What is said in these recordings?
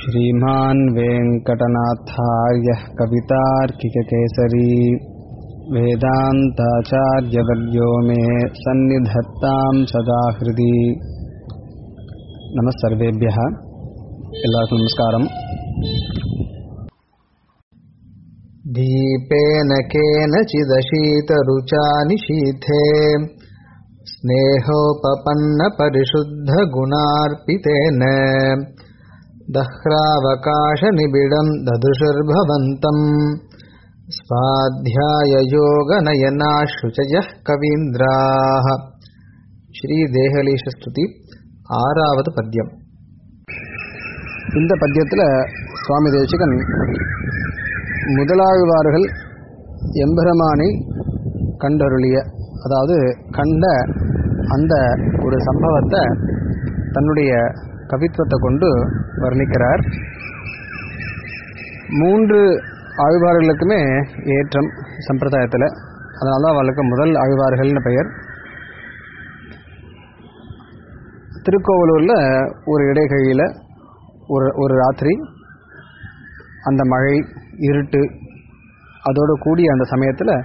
श्रीमान् वेङ्कटनाथार्यः कवितार्किककेसरी वेदान्ताचार्यवर्यो मे सन्निधत्तां सदा हृदि नमः सर्वेभ्यः எல்லாருக்கும் நமஸ்காரம் दीपेन केनचिदशीतरुचा निशीथे स्नेहोपपन्नपरिशुद्धगुणार्पितेन दह्रावकाशनिबिडम् ददृशुर्भवन्तम् स्वाध्याययोगनयनाशुचयः कवीन्द्राः ஸ்ரீதேகலீஷஸ்துதி ஆறாவது பத்யம் இந்த பத்தியத்தில் சுவாமி தேசிகன் முதலாழ்வார்கள் எம்பெருமானை கண்டருளிய அதாவது கண்ட அந்த ஒரு சம்பவத்தை தன்னுடைய கவித்துவத்தை கொண்டு வர்ணிக்கிறார் மூன்று ஆழ்வார்களுக்குமே ஏற்றம் சம்பிரதாயத்தில் அதனால தான் அவளுக்கு முதல் ஆழ்வார்கள்னு பெயர் திருக்கோவலூரில் ஒரு இடைகழியில் ஒரு ஒரு ராத்திரி அந்த மழை இருட்டு அதோடு கூடிய அந்த சமயத்தில்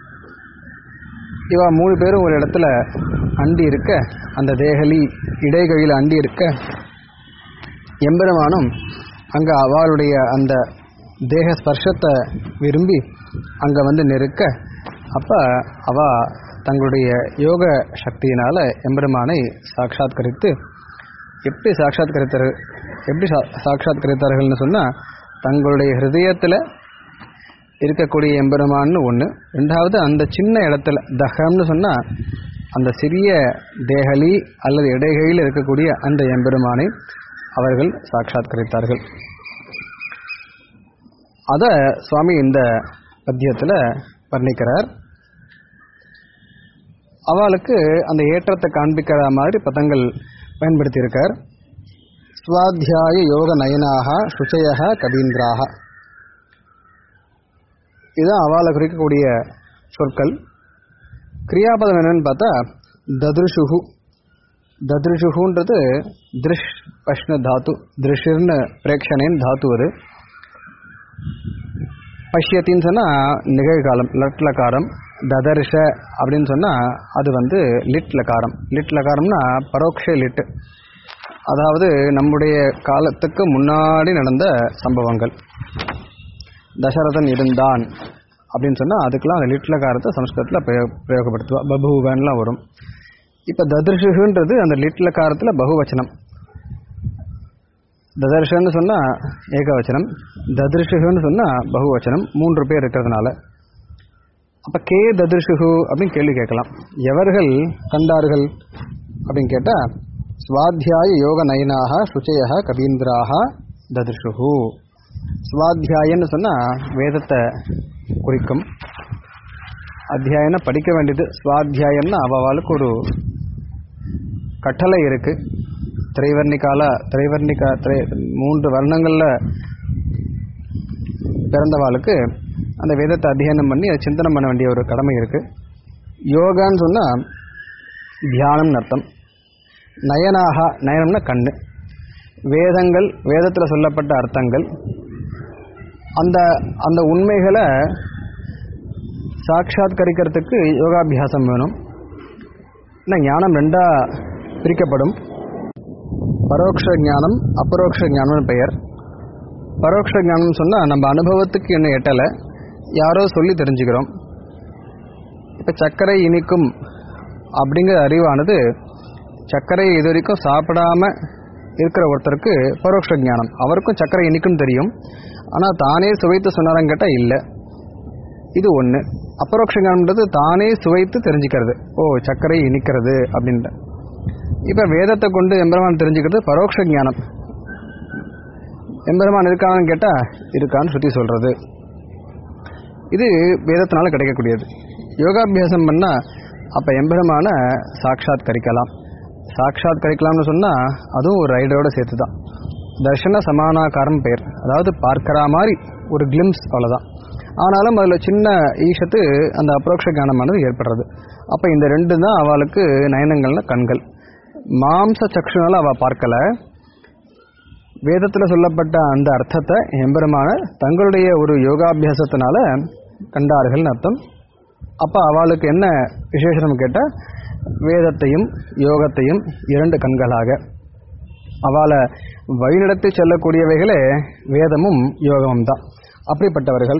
இவா மூணு பேரும் ஒரு இடத்துல அண்டி இருக்க அந்த தேகலி இடைகழியில் அண்டி இருக்க எம்பெருமானும் அங்கே அவளுடைய அந்த தேக ஸ்பர்ஷத்தை விரும்பி அங்கே வந்து நெருக்க அப்போ அவ தங்களுடைய யோக சக்தியினால எம்பெருமானை சாட்சாத்கரித்து எப்படி சாட்சாத்கரித்தார் எப்படி சா சாட்சாத்கரித்தார்கள்னு சொன்னால் தங்களுடைய ஹிருதயத்தில் இருக்கக்கூடிய எம்பெருமான்னு ஒன்று ரெண்டாவது அந்த சின்ன இடத்துல தகம்னு சொன்னால் அந்த சிறிய தேகலி அல்லது இடைகளில் இருக்கக்கூடிய அந்த எம்பெருமானை அவர்கள் சாட்சாத்கரித்தார்கள் அதை சுவாமி இந்த பத்தியத்தில் வர்ணிக்கிறார் அவளுக்கு அந்த ஏற்றத்தை காண்பிக்கிற மாதிரி பதங்கள் பயன்படுத்தியிருக்கார் ஸ்வாத்தியாய யோக நயனாக சுச்சய கபீந்திராக இதுதான் அவளை குறிக்கக்கூடிய சொற்கள் கிரியாபதம் என்னன்னு பார்த்தா தத்ருஷுகு தத்ருஷுகுன்றது திருஷ் பஷ்ண தாத்து திருஷிர்னு பிரேக்ஷனின் தாத்து அது பஷ்யத்தின்னு சொன்னால் நிகழ்காலம் லட்லகாரம் ததர்ஷ அப்படின்னு சொன்னால் அது வந்து லிட் லகாரம் லிட் லகாரம்னா பரோக்ஷ லிட்டு அதாவது நம்முடைய காலத்துக்கு முன்னாடி நடந்த சம்பவங்கள் தசரதன் இருந்தான் அப்படின்னு சொன்னால் அதுக்கெலாம் அந்த லிட்லகாரத்தை சம்ஸ்கிருதத்தில் பிரயோ பிரயோகப்படுத்துவா பபுவன்லாம் வரும் இப்போ ததிருஷுன்றது அந்த லிட்லகாரத்தில் பகுவச்சனம் ததர்ஷன்னு சொன்னால் ஏகவச்சனம் ததிருஷுன்னு சொன்னால் பகுவச்சனம் மூன்று பேர் இருக்கிறதுனால அப்போ கே ததிருஷுகு அப்படின்னு கேள்வி கேட்கலாம் எவர்கள் கண்டார்கள் அப்படின்னு கேட்டால் ஸ்வாத்தியாய யோக நயனாக சுச்சய கபீந்திராக ததிருஷுகு சுவாத்தியாயன்னு சொன்னால் வேதத்தை குறிக்கும் அத்தியாயம்னா படிக்க வேண்டியது சுவாத்தியாயம்னா அவளுக்கு ஒரு கட்டளை இருக்கு திரைவர்ணிகால திரைவர்ணிகா திரை மூன்று வர்ணங்களில் பிறந்தவாளுக்கு அந்த வேதத்தை அத்தியனம் பண்ணி அதை சிந்தனம் பண்ண வேண்டிய ஒரு கடமை இருக்கு யோகான்னு சொன்னால் தியானம்னு அர்த்தம் நயனாக நயனம்னா கண்ணு வேதங்கள் வேதத்தில் சொல்லப்பட்ட அர்த்தங்கள் அந்த அந்த உண்மைகளை சாட்சாத்கரிக்கிறதுக்கு யோகாபியாசம் வேணும் ஏன்னா ஞானம் ரெண்டாக பிரிக்கப்படும் பரோட்ச ஞானம் அபரோக்ஷ ஞானம்னு பெயர் பரோட்ச ஞானம் சொன்னால் நம்ம அனுபவத்துக்கு என்ன எட்டலை யாரோ சொல்லி தெரிஞ்சுக்கிறோம் இப்போ சர்க்கரை இனிக்கும் அப்படிங்கிற அறிவானது சர்க்கரை இது வரைக்கும் சாப்பிடாம இருக்கிற ஒருத்தருக்கு பரோட்ச ஞானம் அவருக்கும் சர்க்கரை இனிக்கும் தெரியும் ஆனால் தானே சுவைத்து சொன்னாரான்னு கேட்டால் இல்லை இது ஒன்று அபரோக்ஷ ஞானம்ன்றது தானே சுவைத்து தெரிஞ்சுக்கிறது ஓ சர்க்கரை இனிக்கிறது அப்படின்ட்டு இப்போ வேதத்தை கொண்டு எம்பெருமான் தெரிஞ்சுக்கிறது பரோட்ச ஞானம் எம்பெருமான் இருக்கான்னு கேட்டால் இருக்கான்னு சுற்றி சொல்கிறது இது வேதத்தினால கிடைக்கக்கூடியது யோகாபியாசம் பண்ணால் அப்போ எம்பெருமான சாட்சாத் கரிக்கலாம் சாட்சாத் கரிக்கலாம்னு சொன்னால் அதுவும் ஒரு ரைடரோட சேர்த்து தான் தர்ஷன சமானாகாரம் பெயர் அதாவது பார்க்கிற மாதிரி ஒரு கிளிம்ஸ் அவ்வளோதான் ஆனாலும் அதில் சின்ன ஈஷத்து அந்த அப்ரோக்ஷ ஞானமானது ஏற்படுறது அப்போ இந்த ரெண்டு தான் அவளுக்கு நயனங்கள்னா கண்கள் மாம்ச சக்ஷுனால அவள் பார்க்கல வேதத்தில் சொல்லப்பட்ட அந்த அர்த்தத்தை எம்பெருமான தங்களுடைய ஒரு யோகாபியாசத்தினால கண்டார்கள்னு அர்த்தம் அப்போ அவளுக்கு என்ன விசேஷம் கேட்டால் வேதத்தையும் யோகத்தையும் இரண்டு கண்களாக அவளை வழிநடத்தி செல்லக்கூடியவைகளே வேதமும் யோகமும் தான் அப்படிப்பட்டவர்கள்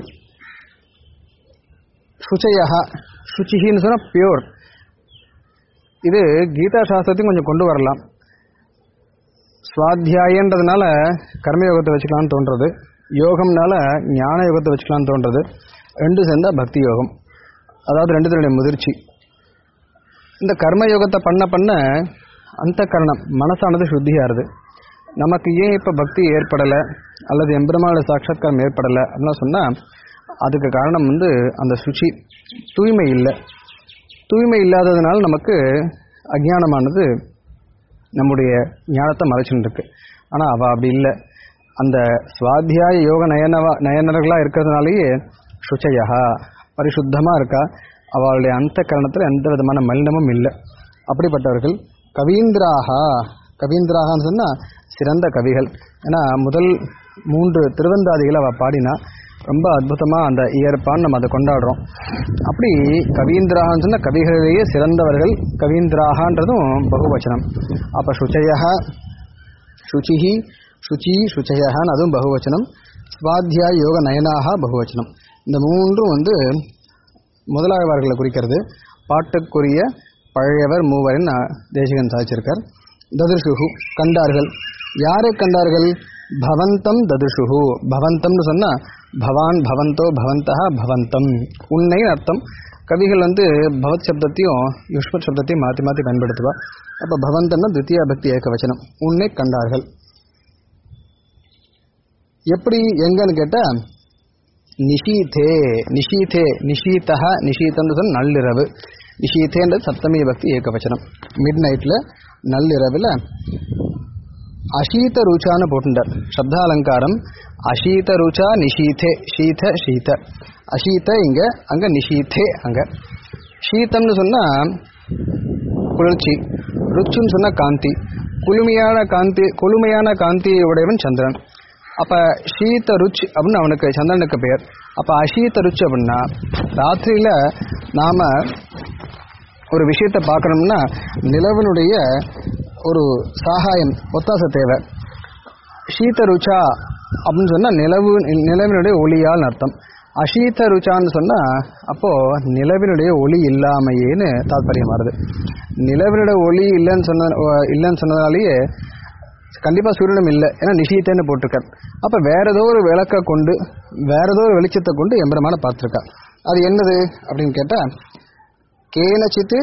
சுச்சையா சுச்சிகின்னு சொன்னால் பியூர் இது கீதா சாஸ்திரத்தையும் கொஞ்சம் கொண்டு வரலாம் சுவாத்தியாயன்றதுனால கர்மயோகத்தை வச்சுக்கலாம்னு தோன்றது யோகம்னால ஞான யோகத்தை வச்சுக்கலாம்னு தோன்றது ரெண்டு சேர்ந்தா பக்தி யோகம் அதாவது ரெண்டுத்தினுடைய முதிர்ச்சி இந்த கர்ம யோகத்தை பண்ண பண்ண அந்த கரணம் மனசானது சுத்தியாருது நமக்கு ஏன் இப்போ பக்தி ஏற்படலை அல்லது எம்பெருமானோட சாட்சாத்காரம் ஏற்படலை அப்படின்னா சொன்னால் அதுக்கு காரணம் வந்து அந்த சுச்சி தூய்மை இல்லை தூய்மை இல்லாததுனால நமக்கு அஜ்ஞானமானது நம்முடைய ஞானத்தை மறைச்சுட்டு இருக்கு ஆனால் அவள் அப்படி இல்லை அந்த சுவாத்தியாய யோக நயனவா நயனர்களாக இருக்கிறதுனாலேயே சுச்சையா பரிசுத்தமாக இருக்கா அவளுடைய அந்த கரணத்தில் எந்த விதமான மலினமும் இல்லை அப்படிப்பட்டவர்கள் கவீந்திராகா கவீந்திராகான்னு சொன்னால் சிறந்த கவிகள் ஏன்னா முதல் மூன்று திருவந்தாதிகளை அவள் பாடினா ரொம்ப அற்புதமாக அந்த இயற்பான்னு நம்ம அதை கொண்டாடுறோம் அப்படி கவீந்திராகான்னு சொன்னால் கவிகளிலேயே சிறந்தவர்கள் கவீந்திராகான்றதும் பகுவச்சனம் அப்போ சுச்சையா சுச்சிஹி சுச்சி சுச்சையான்னு அதுவும் பகுவச்சனம் ஸ்வாத்தியாய யோக நயனாக பகுவச்சனம் இந்த மூன்றும் வந்து முதலாளர்களை குறிக்கிறது பாட்டுக்குரிய பழையவர் மூவரின் தேசிகன் சாதிச்சிருக்கார் ததுர்ஷுகு கண்டார்கள் யாரை கண்டார்கள் பவந்தம் ததுஷுகு பவந்தம்னு சொன்னா பவான் பவந்தோ பவந்தா பவந்தம் உன்னை அர்த்தம் கவிகள் வந்து பவத் சப்தத்தையும் யுஷ்மத் சப்தத்தையும் மாற்றி மாற்றி பயன்படுத்துவா அப்போ பவந்தம்னா தித்தியா பக்தி ஏக வச்சனம் உன்னை கண்டார்கள் எப்படி எங்கன்னு கேட்டா நிஷீதே நிஷீதே நிஷீதா நிஷீதம்னு சொன்ன நள்ளிரவு நிஷீதேன்றது சப்தமி பக்தி ஏகவச்சனம் மிட் நைட்டில் நள்ளிரவில் அஷீத ருச்சான்னு போட்டுட்டார் சப்தாலங்காரம் அஷீத ருச்சா நிஷீதே ஷீத ஷீத அஷீத இங்க அங்க நிஷீதே அங்க ஷீதம்னு சொன்னா குளிர்ச்சி ருச்சுன்னு சொன்னா காந்தி குளுமையான காந்தி குளுமையான காந்தி உடையவன் சந்திரன் அப்ப ஷீத ருச் அப்படின்னு அவனுக்கு சந்திரனுக்கு பெயர் அப்ப அஷீத ருச் அப்படின்னா ராத்திரியில நாம ஒரு விஷயத்தை பார்க்கணும்னா நிலவனுடைய ஒரு சகாயம் ஒத்தாச தேவை ஷீத ருச்சா அப்படின்னு சொன்னா நிலவு நிலவினுடைய ஒளியால் அர்த்தம் அஷீத ருச்சான்னு சொன்னா அப்போ நிலவினுடைய ஒளி இல்லாமையேன்னு தாத்பரியம் வருது நிலவினுடைய ஒளி இல்லைன்னு சொன்ன இல்லைன்னு சொன்னதாலேயே கண்டிப்பா சூரியனும் இல்லை ஏன்னா நிஷீத்தேன்னு போட்டிருக்கார் அப்ப வேற ஏதோ ஒரு விளக்கை கொண்டு வேற ஏதோ ஒரு வெளிச்சத்தை கொண்டு எம்பெருமான பார்த்திருக்கா அது என்னது அப்படின்னு கேட்டா கேனச்சித்து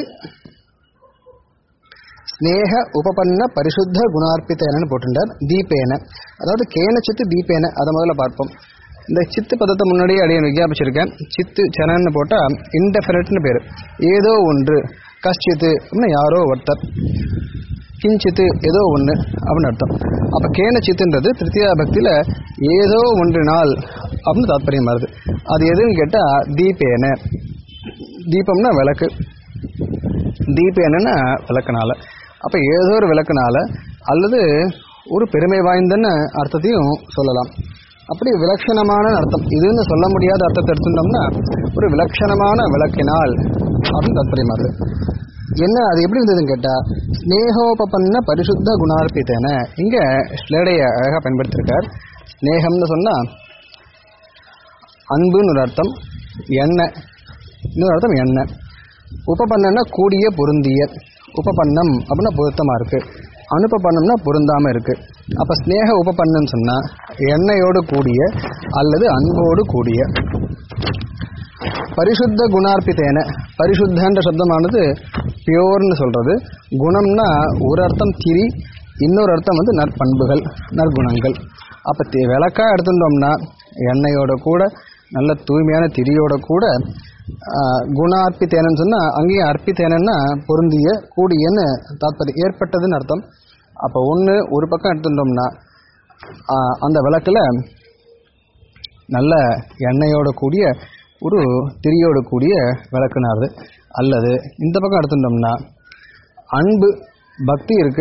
ஸ்னேக உபபன்ன பரிசுத்த குணார்ப்பித்தேனன்னு போட்டுட்டார் தீபேன அதாவது கேனச்சித்து தீபேன அதை முதல்ல பார்ப்போம் இந்த சித்து பதத்தை முன்னாடியே அடியை விஞ்ஞாபிச்சிருக்கேன் சித்து சனன்னு போட்டா இன்டெஃபினட்னு பேரு ஏதோ ஒன்று கஷ்டித்து அப்படின்னா யாரோ ஒருத்தர் கிஞ்சித்து ஏதோ ஒன்று அப்படின்னு அர்த்தம் அப்போ கேன சித்துன்றது திருத்தியா பக்தியில் ஏதோ ஒன்றினால் அப்படின்னு தாத்பரியம் வருது அது எதுன்னு கேட்டால் தீபேன தீபம்னா விளக்கு தீபேனா விளக்குனால அப்போ ஏதோ ஒரு விளக்குனால அல்லது ஒரு பெருமை வாய்ந்தன்னு அர்த்தத்தையும் சொல்லலாம் அப்படி விலட்சணமான அர்த்தம் இதுன்னு சொல்ல முடியாத அர்த்தத்தை எடுத்துட்டோம்னா ஒரு விலட்சணமான விளக்கினால் அப்படின்னு தாத்பரியம் வருது என்ன அது எப்படி இருந்ததுன்னு கேட்டா ஸ்னேகோபபன்ன பரிசுத்த குணார்ப்பித்தேன இங்க ஸ்லேடைய அழகா பயன்படுத்திருக்கார் ஸ்னேகம்னு சொன்னா அன்புன்னு ஒரு அர்த்தம் எண்ணெய் இன்னொரு அர்த்தம் எண்ணெய் உபபன்னம்னா கூடிய பொருந்திய உபபன்னம் அப்படின்னா பொருத்தமா இருக்கு அனுபபன்னம்னா பொருந்தாம இருக்கு அப்ப ஸ்னேக உபபன்னம்னு சொன்னா எண்ணெயோடு கூடிய அல்லது அன்போடு கூடிய பரிசுத்த குணார்ப்பித்தேன பரிசுத்தன்ற சப்தமானது பியோர்னு சொல்றது குணம்னா ஒரு அர்த்தம் திரி இன்னொரு அர்த்தம் வந்து நற்பண்புகள் நற்குணங்கள் அப்போ விளக்கா எடுத்துட்டோம்னா எண்ணெயோட கூட நல்ல தூய்மையான திரியோட கூட குணார்ப்பித்தேனன்னு சொன்னால் அங்கேயும் அர்ப்பித்தேனன்னா பொருந்திய கூடியன்னு தாத்பரியம் ஏற்பட்டதுன்னு அர்த்தம் அப்போ ஒன்று ஒரு பக்கம் எடுத்துட்டோம்னா அந்த விளக்கில் நல்ல எண்ணெயோட கூடிய ஒரு திரியோடு கூடிய விளக்குனாரு அல்லது இந்த பக்கம் எடுத்துட்டோம்னா அன்பு பக்தி இருக்கு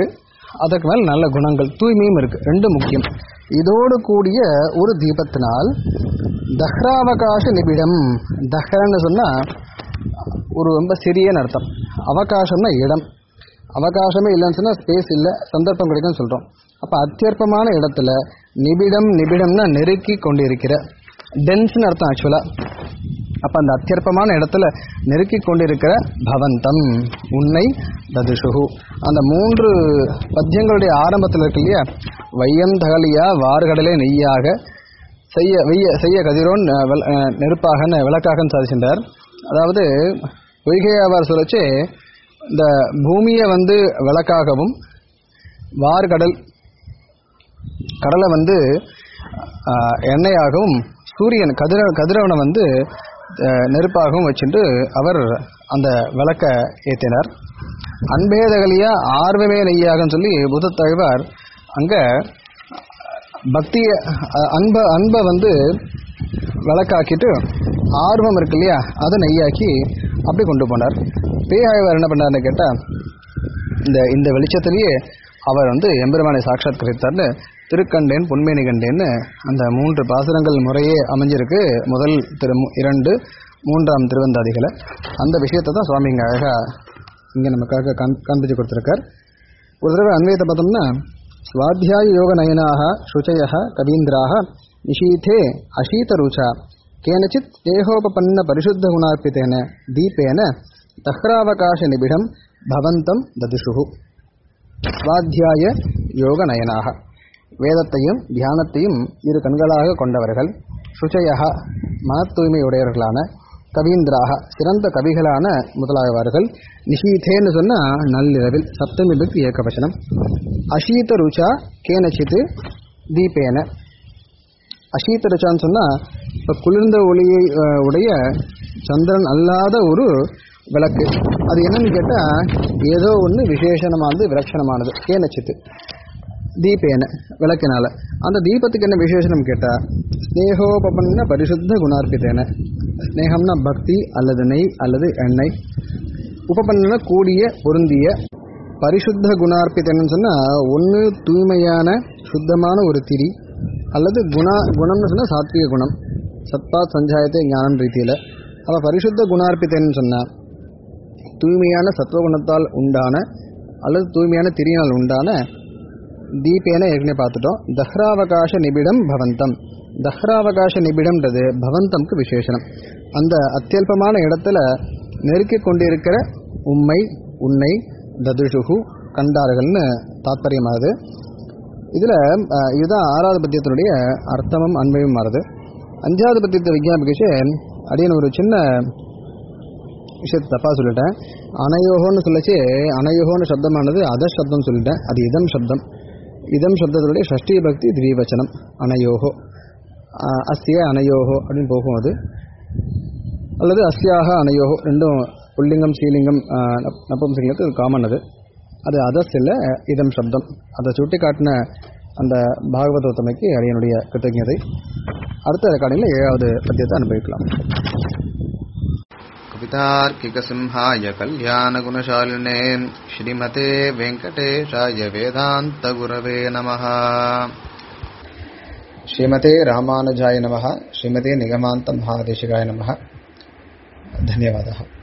அதற்கு மேல் நல்ல குணங்கள் தூய்மையும் இருக்கு ரெண்டும் முக்கியம் இதோடு கூடிய ஒரு தீபத்தினால் தஹ்ராவகாச நிபிடம் தஹ்ரன்னு சொன்னா ஒரு ரொம்ப சிறியன்னு அர்த்தம் அவகாசம்னா இடம் அவகாசமே இல்லைன்னு சொன்னா ஸ்பேஸ் இல்லை சந்தர்ப்பம் கிடைக்கும்னு சொல்றோம் அப்ப அத்தியற்பமான இடத்துல நிபிடம் நிபிடம்னா நெருக்கி கொண்டிருக்கிற டென்ஸ்னு அர்த்தம் ஆக்சுவலா அப்ப அந்த அத்தியற்பமான இடத்துல நெருக்கி கொண்டிருக்கிற பவந்தம் உன்னை ததுஷுகு அந்த மூன்று பத்தியங்களுடைய ஆரம்பத்தில் இருக்கு இல்லையா வையம் தகலியா வார்கடலே நெய்யாக செய்ய வெய்ய செய்ய கதிரோன் அஹ், வெள- அஹ், நெருப்பாக விளக்காகன்னு சாதிச்சின்றார் அதாவது பொய்கையாவார் சொல்லச்சு இந்த பூமியை வந்து விளக்காகவும் வார்கடல் கடலை வந்து ஆஹ், எண்ணெயாகவும் சூரியன் கதிர கதிரவனை வந்து ஆஹ், நெருப்பாகவும் வச்சுட்டு அவர் அந்த விளக்க ஏற்றினார் அன்பேதகலியா ஆர்வமே நெய்யாகன்னு சொல்லி புத்த தலைவர் அங்க பக்திய அஹ், அன்ப அன்பை வந்து விளக்காக்கிட்டு ஆர்வம் இருக்கு இல்லையா அதை நெய்யாக்கி அப்படி கொண்டு போனார் பேயாயவர் என்ன பண்ணாருன்னு கேட்டா இந்த இந்த வெளிச்சத்திலேயே அவர் வந்து எம்பெருமானை சாட்சாத்கரித்தார்னு திருக்கண்டேன் பொன்மேனி கண்டேன்னு அந்த மூன்று பாசுரங்கள் முறையே அமைஞ்சிருக்கு முதல் திரு இரண்டு மூன்றாம் திருவந்தாதிகளை அந்த விஷயத்தை தான் சுவாமி இங்கே அழகா இங்கே நமக்காக காண் காண்பிச்சு கொடுத்துருக்கார் ஒரு தடவை அன்வயத்தை பார்த்தோம்னா சுவாத்தியாய யோக நயனாக சுச்சய கவீந்திராக நிஷீதே அசீதருச்சா கேனச்சித் தேகோபபன்ன பரிசுத்த குணார்ப்பித்தேன தீபேன தஹ்ராவகாச நிபிடம் பவந்தம் ததுஷுகு சுவாத்தியாய யோக நயனாக வேதத்தையும் தியானத்தையும் இரு கண்களாக கொண்டவர்கள் சுச்சையாக மன தூய்மையுடையவர்களான கவீந்திராக சிறந்த கவிகளான முதலாயவர்கள் நிஷீதேன்னு சொன்னா நள்ளிரவில் சப்தமி பக்தி ஏகவசனம் அஷீத ருச்சா கேனச்சித்து தீபேன அஷீத ருச்சான்னு சொன்னா இப்ப குளிர்ந்த ஒளியை அஹ், உடைய சந்திரன் அல்லாத ஒரு விளக்கு அது என்னன்னு கேட்டா ஏதோ ஒன்று விசேஷமானது விலட்சணமானது கேனச்சித்து தீபேன விளக்கினால அந்த தீபத்துக்கு என்ன விசேஷனம் கேட்டா ஸ்னேகோபபன்ன பரிசுத்த குணார்ப்பித்தேன ஸ்னேகம்னா பக்தி அல்லது நெய் அல்லது எண்ணெய் உபபன்ன கூடிய பொருந்திய பரிசுத்த குணார்ப்பித்தேன்னு சொன்னா ஒன்று தூய்மையான சுத்தமான ஒரு திரி அல்லது குணா குணம்னு சொன்னா சாத்விக குணம் சத்பாத் சஞ்சாயத்தை ஞானம் ரீதியில அவ பரிசுத்த குணார்ப்பித்தேன்னு சொன்னா தூய்மையான சத்வகுணத்தால் உண்டான அல்லது தூய்மையான திரியினால் உண்டான தீபேன ஏற்கனவே பார்த்துட்டோம் தஹ்ராவகாச நிபிடம் பவந்தம் தஹ்ராவகாச நிபிடம்ன்றது பவந்தம்க்கு விசேஷனம் அந்த அத்தியல்பமான இடத்துல நெருக்கிக் கொண்டிருக்கிற உம்மை உன்னை ததுஷுகு கண்டார்கள்னு தாத்பரியமாகுது இதுல அஹ், இதுதான் ஆறாவது பத்தியத்தினுடைய அர்த்தமும் அன்பையும் மாறுது அஞ்சாவது பத்தியத்தை விஞ்ஞாபிக்கச்சு அடியன் ஒரு சின்ன விஷயத்தை தப்பா சொல்லிட்டேன் அனயோகோன்னு சொல்லச்சு அனயோகோன்னு சப்தமானது அத சப்தம் சொல்லிட்டேன் அது இதம் சப்தம் இதம் சப்தத்தினுடைய ஷஷ்டி பக்தி திவீவச்சனம் அனயோகோ ஆஹ் அஸ்ய அனயோகோ அப்படின்னு போகும் அது அல்லது அஸ்யாக அனயோகோ ரெண்டும் புல்லிங்கம் ஸ்ரீலிங்கம் ஆஹ் நப்- நபும்சலிங்கத்துக்கு இது காமன் அது அது அதஸ் இல்லை இதம் சப்தம் அதை சுட்டி காட்டின அந்த பாகவதோத்தமைக்கு அடியனுடைய கிருத்தஜதை அடுத்த ரெக்கார்டிங்கில் ஏழாவது பத்தியத்தை அனுபவிக்கலாம் कवितार्किकसिंहाय कल्याणगुणशालिने श्रीमते वेङ्कटेशाय वेदान्तगुरवे नमः श्रीमते रामानुजाय नमः श्रीमते निगमान्तमहादेशिकाय नमः धन्यवादः